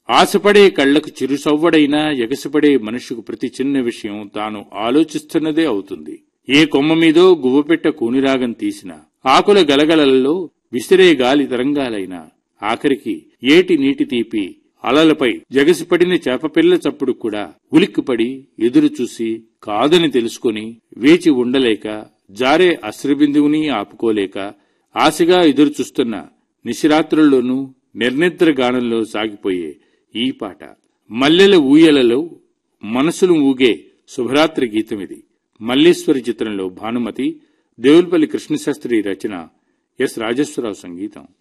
ఆశపడే కళ్లకు చిరుసవ్వడైనా ఎగసిపడే మనిషికి ప్రతి చిన్న విషయం తాను ఆలోచిస్తున్నదే అవుతుంది ఏ కొమ్మ మీదో గువ్వపెట్ట కూనిరాగం తీసిన ఆకుల గలగలలలో విసిరే గాలి తరంగాలైనా ఆఖరికి ఏటి నీటి తీపి అలలపై జగసిపడిన చేపపిల్ల చప్పుడు కూడా ఉలిక్కిపడి ఎదురు చూసి కాదని తెలుసుకొని వేచి ఉండలేక జారే అశ్రబిందువుని ఆపుకోలేక ఆశగా ఎదురు చూస్తున్న నిశిరాత్రుల్లోనూ నిర్నిద్ర గానంలో సాగిపోయే ఈ పాట మల్లెల ఊయలలో మనసును ఊగే శుభరాత్రి గీతమిది మల్లేశ్వరి చిత్రంలో భానుమతి దేవులపల్లి కృష్ణశాస్త్రి రచన ఎస్ రాజేశ్వరరావు సంగీతం